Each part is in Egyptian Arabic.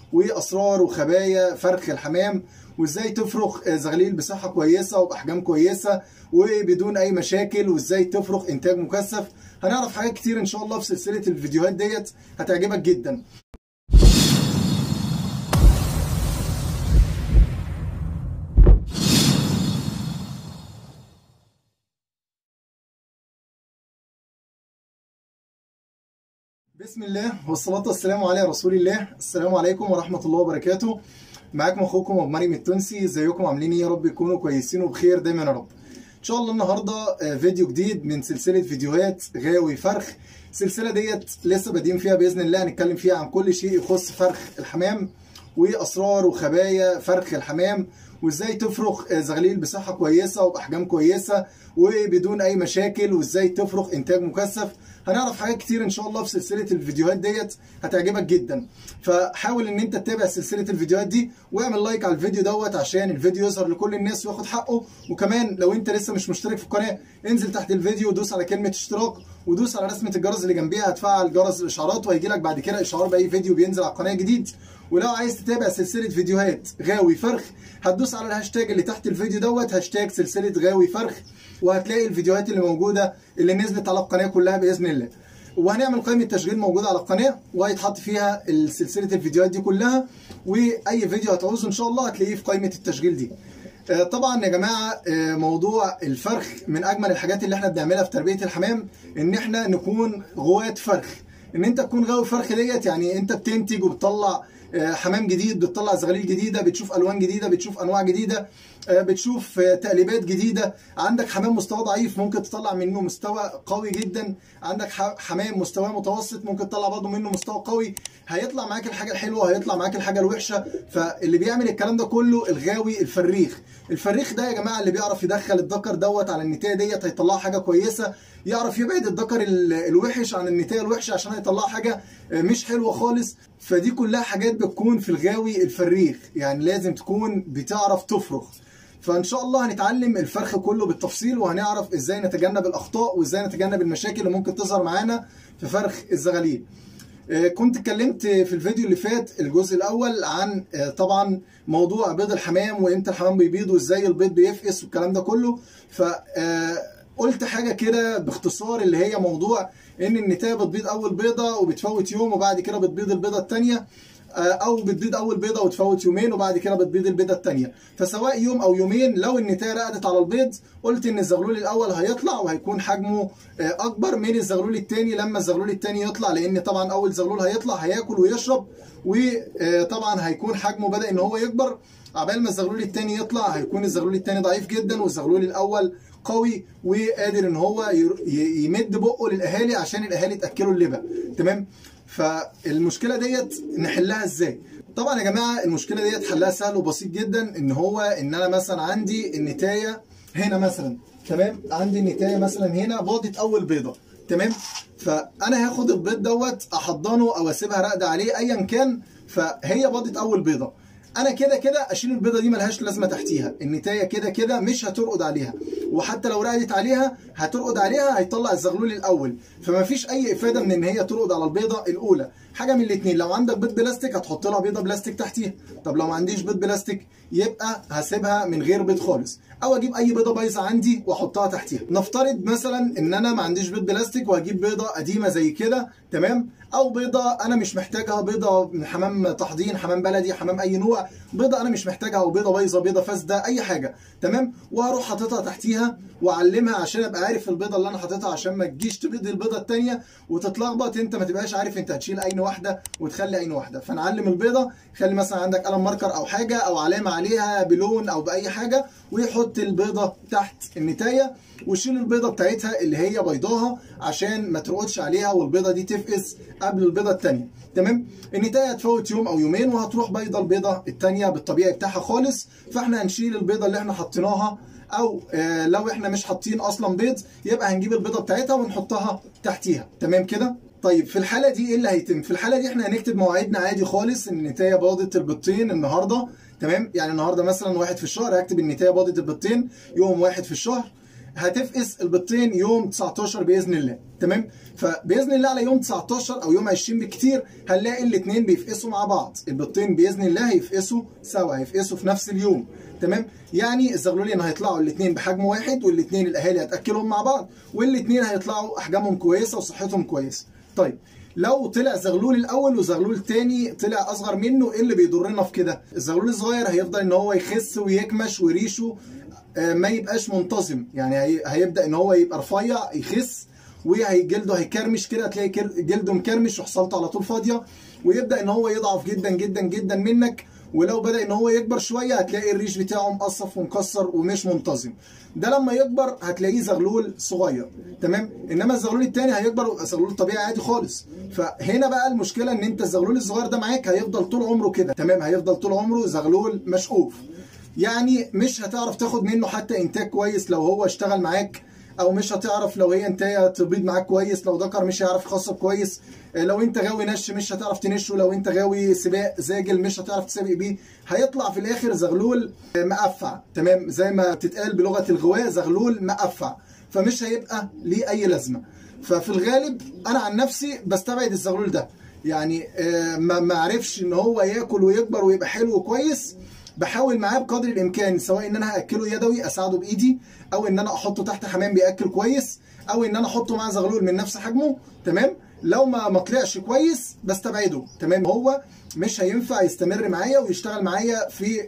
واسرار وخبايا فرخ الحمام وازاي تفرخ زغليل بصحه كويسه وباحجام كويسه وبدون اي مشاكل وازاي تفرخ انتاج مكثف هنعرف حاجات كتير ان شاء الله في سلسله الفيديوهات ديت هتعجبك جدا بسم الله والصلاة والسلام على رسول الله السلام عليكم ورحمة الله وبركاته معاكم اخوكم ابو مريم التونسي ازيكم عاملين ايه يا رب تكونوا كويسين وبخير دايما يا رب ان شاء الله النهارده فيديو جديد من سلسله فيديوهات غاوي فرخ السلسله ديت لسه بادئين فيها باذن الله هنتكلم فيها عن كل شيء يخص فرخ الحمام واسرار وخبايا فرخ الحمام وازاي تفرخ زغليل بصحه كويسه وباحجام كويسه وبدون اي مشاكل وازاي تفرخ انتاج مكثف هنعرف حاجات كتير ان شاء الله في سلسله الفيديوهات ديت هتعجبك جدا فحاول ان انت تتابع سلسله الفيديوهات دي واعمل لايك على الفيديو دوت عشان الفيديو يظهر لكل الناس وياخد حقه وكمان لو انت لسه مش مشترك في القناه انزل تحت الفيديو ودوس على كلمه اشتراك ودوس على رسمه الجرس اللي جنبيها هتفعل جرس الاشعارات وهيجي لك بعد كده اشعار باي فيديو بينزل على القناه جديد ولو عايز تتابع سلسله فيديوهات غاوي فرخ هتدوس على الهاشتاج اللي تحت الفيديو دوت هاشتاج سلسله غاوي فرخ وهتلاقي الفيديوهات اللي موجوده اللي نزلت على القناه كلها باذن الله وهنعمل قائمه تشغيل موجوده على القناه وهيتحط فيها سلسله الفيديوهات دي كلها واي فيديو هتعوزه ان شاء الله هتلاقيه في قائمه التشغيل دي طبعا يا جماعه موضوع الفرخ من اجمل الحاجات اللي احنا بنعملها في تربيه الحمام ان احنا نكون غواة فرخ ان انت تكون غاوي فرخ ديت يعني انت بتنتج وبتطلع حمام جديد بتطلع زغاليل جديده بتشوف الوان جديده بتشوف انواع جديده بتشوف تقليبات جديده عندك حمام مستوى ضعيف ممكن تطلع منه مستوى قوي جدا عندك حمام مستوى متوسط ممكن تطلع برضه منه مستوى قوي هيطلع معاك الحاجه الحلوه هيطلع معاك الحاجه الوحشه فاللي بيعمل الكلام ده كله الغاوي الفريخ الفريخ ده يا جماعه اللي بيعرف يدخل الذكر دوت على النتايه ديت هيطلع حاجه كويسه يعرف يبعد الذكر الوحش عن النتايه الوحشه عشان هيطلع حاجه مش حلوه خالص فدي كلها حاجات بتكون في الغاوي الفريخ يعني لازم تكون بتعرف تفرخ فان شاء الله هنتعلم الفرخ كله بالتفصيل وهنعرف ازاي نتجنب الاخطاء وازاي نتجنب المشاكل اللي ممكن تظهر معانا في فرخ الزغاليل كنت اتكلمت في الفيديو اللي فات الجزء الاول عن طبعا موضوع بيض الحمام وامتى الحمام بيبيض وازاي البيض بيفقس والكلام ده كله ف قلت حاجه كده باختصار اللي هي موضوع ان النتايه بتبيض اول بيضه وبتفوت يوم وبعد كده بتبيض البيضه الثانيه او بتبيض اول بيضه وتفوت يومين وبعد كده بتبيض البيضه الثانيه فسواء يوم او يومين لو النتايه رقدت على البيض قلت ان الزغلول الاول هيطلع وهيكون حجمه اكبر من الزغلول الثاني لما الزغلول الثاني يطلع لان طبعا اول زغلول هيطلع هياكل ويشرب وطبعا هيكون حجمه بدا ان هو يكبر عبال ما الزغلول الثاني يطلع هيكون الزغلول الثاني ضعيف جدا والزغلول الاول قوي وقادر ان هو يمد بقه للاهالي عشان الاهالي تاكلوا اللبن تمام فالمشكله ديت نحلها ازاي طبعا يا جماعه المشكله ديت حلها سهل وبسيط جدا ان هو ان انا مثلا عندي النتايه هنا مثلا تمام عندي النتايه مثلا هنا باضت اول بيضه تمام فانا هاخد البيض دوت احضنه او اسيبها راقده عليه ايا كان فهي باضت اول بيضه انا كده كده اشيل البيضه دي ملهاش لازمه تحتيها النتايه كده كده مش هترقد عليها وحتى لو رقدت عليها هترقد عليها هيطلع الزغلول الاول فما فيش اي افاده من ان هي ترقد على البيضه الاولى حاجه من الاثنين لو عندك بيض بلاستيك هتحط لها بيضه بلاستيك تحتيها طب لو ما عنديش بيض بلاستيك يبقى هسيبها من غير بيض خالص او اجيب اي بيضه بايظه عندي واحطها تحتيها نفترض مثلا ان انا ما عنديش بيض بلاستيك وهجيب بيضه قديمه زي كده تمام او بيضه انا مش محتاجها بيضه من حمام تحضين حمام بلدي حمام اي نوع بيضه انا مش محتاجها او بيضه بايظه بيضه فاسده اي حاجه تمام وهروح حاططها تحتيها واعلمها عشان ابقى عارف البيضه اللي انا حاططها عشان ما تجيش تبيض البيضه الثانيه وتتلخبط انت ما تبقاش عارف انت هتشيل اي واحده وتخلي اي واحده فنعلم البيضه خلي مثلا عندك قلم ماركر او حاجه او علامه عليها بلون او باي حاجه ويحط البيضه تحت النتايه وشيل البيضه بتاعتها اللي هي بيضاها عشان ما ترقدش عليها والبيضه دي تفقس قبل البيضه الثانيه تمام النتايه هتفوت يوم او يومين وهتروح بيضه البيضه الثانيه بالطبيعي بتاعها خالص فاحنا هنشيل البيضه اللي احنا حطيناها او آه لو احنا مش حاطين اصلا بيض يبقى هنجيب البيضه بتاعتها ونحطها تحتيها تمام كده طيب في الحاله دي ايه اللي هيتم في الحاله دي احنا هنكتب مواعيدنا عادي خالص ان النتايه باضت البيضتين النهارده تمام يعني النهارده مثلا واحد في الشهر هكتب النتايه باضت البيضتين يوم واحد في الشهر هتفقس البيضتين يوم 19 باذن الله تمام فباذن الله على يوم 19 او يوم 20 بالكتير هنلاقي الاثنين بيفقسوا مع بعض البيضتين باذن الله هيفقسوا سوا هيفقسوا في نفس اليوم تمام يعني الزغلولين هيطلعوا الاثنين بحجم واحد والاثنين الاهالي هتاكلهم مع بعض والاثنين هيطلعوا احجامهم كويسه وصحتهم كويسه طيب لو طلع زغلول الاول وزغلول تاني طلع اصغر منه ايه اللي بيضرنا في كده الزغلول الصغير هيفضل ان هو يخس ويكمش وريشه ما يبقاش منتظم يعني هيبدا ان هو يبقى رفيع يخس وجلده هيكرمش كده هتلاقي جلده مكرمش وحصلته على طول فاضيه ويبدا ان هو يضعف جدا جدا جدا منك ولو بدا ان هو يكبر شويه هتلاقي الريش بتاعه مقصف ومكسر ومش منتظم ده لما يكبر هتلاقيه زغلول صغير تمام انما الزغلول الثاني هيكبر ويبقى زغلول طبيعي عادي خالص فهنا بقى المشكله ان انت الزغلول الصغير ده معاك هيفضل طول عمره كده تمام هيفضل طول عمره زغلول مشقوف يعني مش هتعرف تاخد منه حتى انتاج كويس لو هو اشتغل معاك او مش هتعرف لو هي انتايه تبيض معاك كويس لو ذكر مش هيعرف يخصب كويس لو انت غاوي نش مش هتعرف تنشه لو انت غاوي سباق زاجل مش هتعرف تسابق بيه هيطلع في الاخر زغلول مقفع تمام زي ما بتتقال بلغه الغواء زغلول مقفع فمش هيبقى ليه اي لازمه ففي الغالب انا عن نفسي بستبعد الزغلول ده يعني ما عرفش ان هو ياكل ويكبر ويبقى حلو وكويس بحاول معاه بقدر الامكان سواء ان انا هاكله يدوي اساعده بايدي او ان انا احطه تحت حمام بياكل كويس او ان انا احطه مع زغلول من نفس حجمه تمام لو ما ما طلعش كويس بستبعده تمام هو مش هينفع يستمر معايا ويشتغل معايا في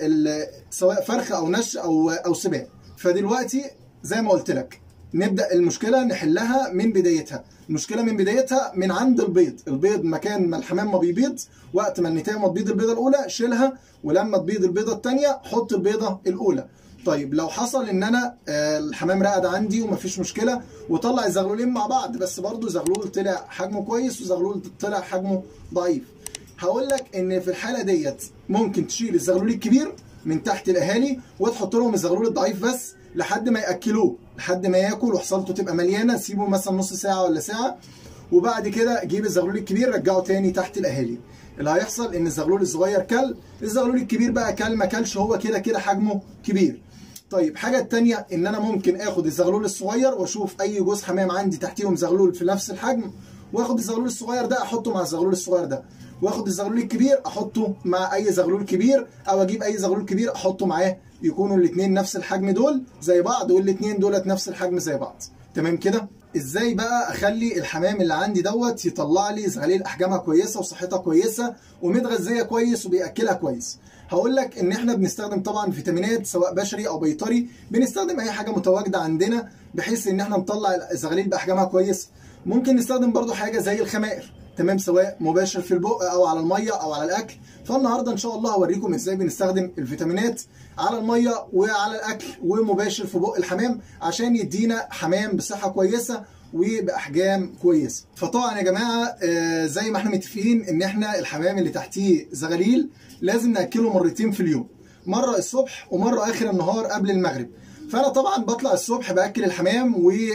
سواء فرخ او نش او او سباق فدلوقتي زي ما قلت لك نبدا المشكله نحلها من بدايتها المشكله من بدايتها من عند البيض البيض مكان ما الحمام ما بيبيض وقت ما النتايه ما تبيض البيضه الاولى شيلها ولما تبيض البيضه الثانيه حط البيضه الاولى طيب لو حصل ان انا الحمام رقد عندي ومفيش مشكله وطلع الزغلولين مع بعض بس برضو زغلول طلع حجمه كويس وزغلول طلع حجمه ضعيف هقول لك ان في الحاله ديت ممكن تشيل الزغلول الكبير من تحت الاهالي وتحط لهم الزغلول الضعيف بس لحد ما ياكلوه لحد ما ياكل وحصلته تبقى مليانه سيبه مثلا نص ساعه ولا ساعه وبعد كده جيب الزغلول الكبير رجعه تاني تحت الاهالي اللي هيحصل ان الزغلول الصغير كل الزغلول الكبير بقى كل ما كلش هو كده كده حجمه كبير طيب حاجه التانية ان انا ممكن اخد الزغلول الصغير واشوف اي جوز حمام عندي تحتيهم زغلول في نفس الحجم واخد الزغلول الصغير ده احطه مع الزغلول الصغير ده واخد الزغلول الكبير احطه مع اي زغلول كبير او اجيب اي زغلول كبير احطه معاه يكونوا الاثنين نفس الحجم دول زي بعض والاثنين دولت نفس الحجم زي بعض تمام كده ازاي بقى اخلي الحمام اللي عندي دوت يطلع لي زغاليل احجامها كويسه وصحتها كويسه ومتغذيه كويس وبياكلها كويس هقول لك ان احنا بنستخدم طبعا فيتامينات سواء بشري او بيطري بنستخدم اي حاجه متواجده عندنا بحيث ان احنا نطلع الزغاليل باحجامها كويس ممكن نستخدم برضو حاجه زي الخمائر تمام سواء مباشر في البق او على الميه او على الاكل فالنهارده ان شاء الله هوريكم ازاي بنستخدم الفيتامينات على الميه وعلى الاكل ومباشر في بق الحمام عشان يدينا حمام بصحه كويسه وباحجام كويسه فطبعا يا جماعه زي ما احنا متفقين ان احنا الحمام اللي تحتيه زغاليل لازم ناكله مرتين في اليوم مره الصبح ومره اخر النهار قبل المغرب فانا طبعا بطلع الصبح باكل الحمام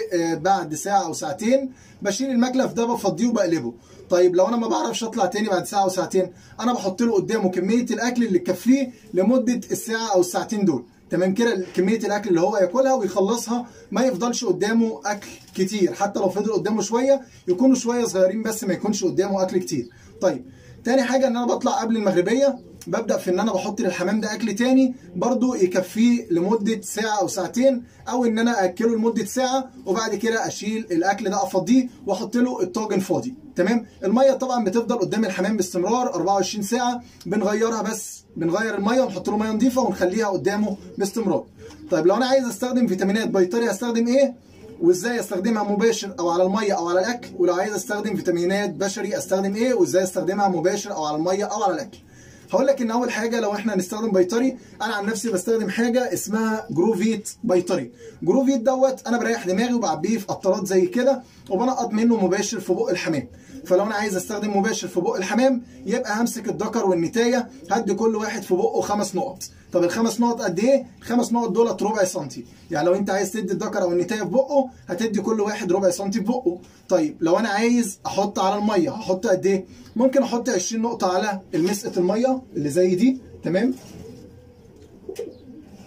وبعد ساعه او ساعتين بشيل المكلف ده بفضيه وبقلبه طيب لو انا ما بعرفش اطلع تاني بعد ساعه او ساعتين انا بحط له قدامه كميه الاكل اللي تكفيه لمده الساعه او الساعتين دول تمام كده كميه الاكل اللي هو ياكلها ويخلصها ما يفضلش قدامه اكل كتير حتى لو فضل قدامه شويه يكونوا شويه صغيرين بس ما يكونش قدامه اكل كتير طيب تاني حاجه ان انا بطلع قبل المغربيه ببدا في ان انا بحط للحمام ده اكل تاني برضو يكفيه لمده ساعه او ساعتين او ان انا اكله لمده ساعه وبعد كده اشيل الاكل ده افضيه واحط له الطاجن فاضي تمام الميه طبعا بتفضل قدام الحمام باستمرار 24 ساعه بنغيرها بس بنغير الميه ونحط له ميه نظيفه ونخليها قدامه باستمرار طيب لو انا عايز استخدم فيتامينات بيطري هستخدم ايه وازاي استخدمها مباشر او على الميه او على الاكل ولو عايز استخدم فيتامينات بشري استخدم ايه وازاي استخدمها مباشر او على الميه او على الاكل هقول لك ان اول حاجه لو احنا هنستخدم بيطري انا عن نفسي بستخدم حاجه اسمها جروفيت بيطري جروفيت دوت انا بريح دماغي وبعبيه في قطرات زي كده وبنقط منه مباشر في بق الحمام فلو انا عايز استخدم مباشر في بق الحمام يبقى همسك الذكر والنتايه هدي كل واحد في بقه خمس نقط طب الخمس نقط قد ايه الخمس نقط دولت ربع سنتي يعني لو انت عايز تدي الذكر او النتايه في بقه هتدي كل واحد ربع سنتي في بقه طيب لو انا عايز احط على الميه هحط قد ايه ممكن احط 20 نقطه على المسقه الميه اللي زي دي تمام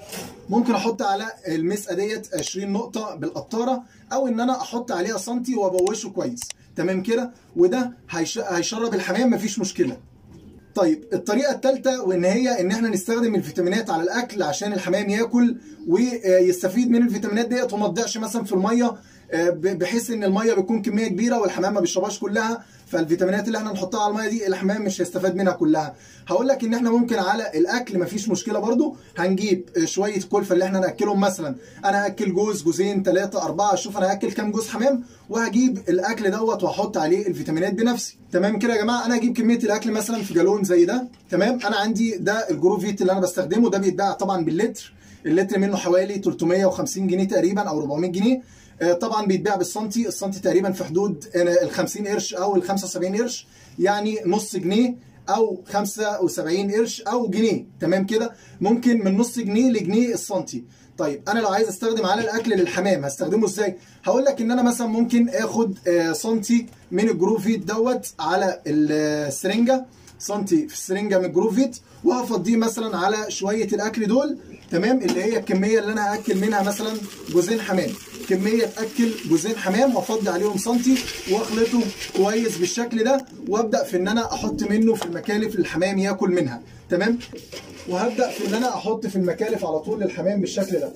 ممكن احط على المسقه ديت 20 نقطه بالقطاره او ان انا احط عليها سنتي وابوشه كويس تمام كده وده هيش... هيشرب الحمام مفيش مشكله طيب الطريقه الثالثه وان هي ان احنا نستخدم الفيتامينات على الاكل عشان الحمام ياكل ويستفيد من الفيتامينات ديت وما تضيعش مثلا في الميه بحيث ان الميه بتكون كميه كبيره والحمام ما بيشربهاش كلها فالفيتامينات اللي احنا نحطها على الميه دي الحمام مش هيستفاد منها كلها هقول لك ان احنا ممكن على الاكل مفيش مشكله برضو هنجيب شويه كلفه اللي احنا ناكلهم مثلا انا هاكل جوز جوزين ثلاثه اربعه اشوف انا هاكل كام جوز حمام وهجيب الاكل دوت واحط عليه الفيتامينات بنفسي تمام كده يا جماعه انا هجيب كميه الاكل مثلا في جالون زي ده تمام انا عندي ده الجروفيت اللي انا بستخدمه ده بيتباع طبعا باللتر اللتر منه حوالي 350 جنيه تقريبا او 400 جنيه طبعا بيتباع بالسنتي السنتي تقريبا في حدود ال 50 قرش او ال 75 قرش يعني نص جنيه او 75 قرش او جنيه تمام كده ممكن من نص جنيه لجنيه السنتي طيب انا لو عايز استخدم على الاكل للحمام هستخدمه ازاي هقول لك ان انا مثلا ممكن اخد سنتي من الجروفيت دوت على السرنجه سنتي في السرنجه من الجروفيت وهفضيه مثلا على شويه الاكل دول تمام اللي هي الكميه اللي انا هاكل منها مثلا جوزين حمام كميه تاكل جوزين حمام وافضي عليهم سنتي واخلطه كويس بالشكل ده وابدا في ان انا احط منه في المكالف للحمام ياكل منها تمام وهبدا في ان انا احط في المكالف على طول للحمام بالشكل ده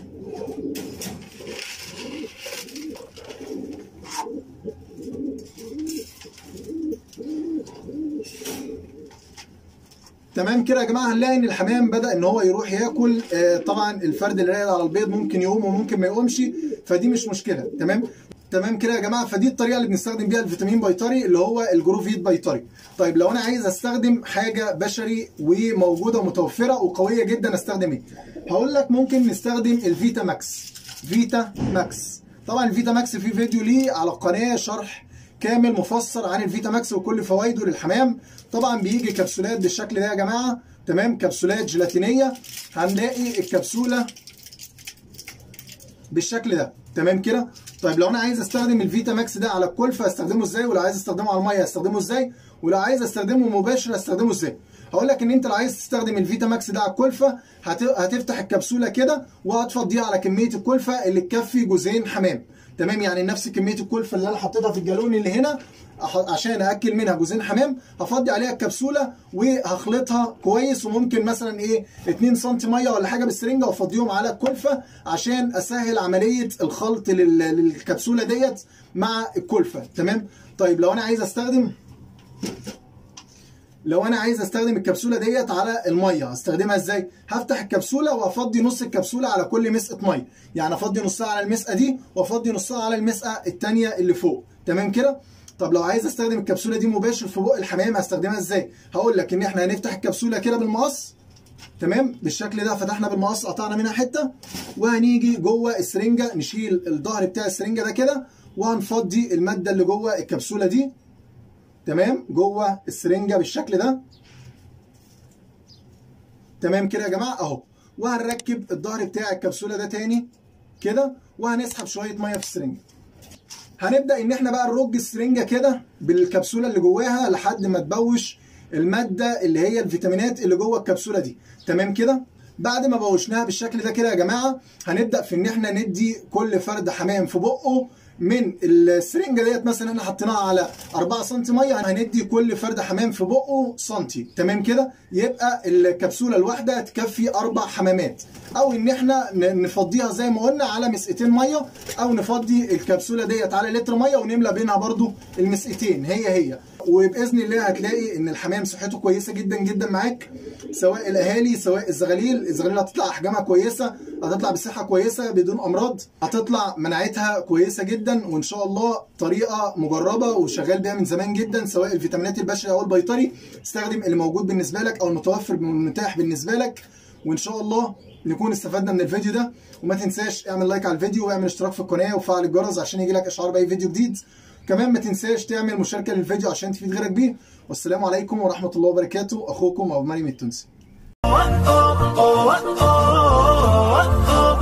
تمام كده يا جماعه هنلاقي ان الحمام بدا ان هو يروح ياكل آه طبعا الفرد اللي راقد على البيض ممكن يقوم وممكن ما يقومش فدي مش مشكله تمام تمام كده يا جماعه فدي الطريقه اللي بنستخدم بيها الفيتامين بيطري اللي هو الجروفيت بيطري طيب لو انا عايز استخدم حاجه بشري وموجوده متوفره وقويه جدا استخدم ايه هقول لك ممكن نستخدم الفيتا ماكس فيتا ماكس طبعا الفيتا ماكس في فيديو ليه على القناه شرح كامل مفصل عن الفيتا ماكس وكل فوائده للحمام طبعا بيجي كبسولات بالشكل ده يا جماعه تمام كبسولات جيلاتينيه هنلاقي الكبسوله بالشكل ده تمام كده طيب لو انا عايز استخدم الفيتا ماكس ده على الكلفه استخدمه ازاي ولو عايز استخدمه على الميه استخدمه ازاي ولو عايز استخدمه مباشر استخدمه ازاي هقول لك ان انت لو عايز تستخدم الفيتا ماكس ده على الكلفه هتفتح الكبسوله كده وهتفضيها على كميه الكلفه اللي تكفي جوزين حمام تمام يعني نفس كميه الكلفه اللي انا حطيتها في الجالون اللي هنا عشان اكل منها جوزين حمام هفضي عليها الكبسوله وهخلطها كويس وممكن مثلا ايه 2 سم ميه ولا حاجه بالسرنجه وافضيهم على الكلفه عشان اسهل عمليه الخلط للكبسوله ديت مع الكلفه تمام طيب لو انا عايز استخدم لو انا عايز استخدم الكبسوله ديت على الميه هستخدمها ازاي هفتح الكبسوله وافضي نص الكبسوله على كل مسقه ميه يعني افضي نصها على المسقه دي وافضي نصها على المسقه الثانيه اللي فوق تمام كده طب لو عايز استخدم الكبسوله دي مباشر في بق الحمام هستخدمها ازاي هقول لك ان احنا هنفتح الكبسوله كده بالمقص تمام بالشكل ده فتحنا بالمقص قطعنا منها حته وهنيجي جوه السرنجه نشيل الظهر بتاع السرنجه ده كده وهنفضي الماده اللي جوه الكبسوله دي تمام جوه السرنجه بالشكل ده تمام كده يا جماعه اهو وهنركب الظهر بتاع الكبسوله ده تاني كده وهنسحب شويه ميه في السرنجه هنبدا ان احنا بقى نرج السرنجه كده بالكبسوله اللي جواها لحد ما تبوش الماده اللي هي الفيتامينات اللي جوه الكبسوله دي تمام كده بعد ما بوشناها بالشكل ده كده يا جماعه هنبدا في ان احنا ندي كل فرد حمام في بقه من السرنجه ديت مثلا احنا حطيناها على 4 سم ميه هندي كل فرد حمام في بقه سنتي تمام كده يبقى الكبسوله الواحده تكفي اربع حمامات او ان احنا نفضيها زي ما قلنا على مسقتين ميه او نفضي الكبسوله ديت على لتر ميه ونملى بينها برده المسقتين هي هي وباذن الله هتلاقي ان الحمام صحته كويسه جدا جدا معاك سواء الاهالي سواء الزغاليل الزغاليل هتطلع احجامها كويسه هتطلع بصحه كويسه بدون امراض هتطلع مناعتها كويسه جدا وان شاء الله طريقه مجربه وشغال بيها من زمان جدا سواء الفيتامينات البشري او البيطري استخدم اللي موجود بالنسبه لك او المتوفر والمتاح بالنسبه لك وان شاء الله نكون استفدنا من الفيديو ده وما تنساش اعمل لايك على الفيديو واعمل اشتراك في القناه وفعل الجرس عشان يجي لك اشعار باي فيديو جديد كمان ما تنساش تعمل مشاركه للفيديو عشان تفيد غيرك بيه والسلام عليكم ورحمه الله وبركاته اخوكم ابو مريم التونسي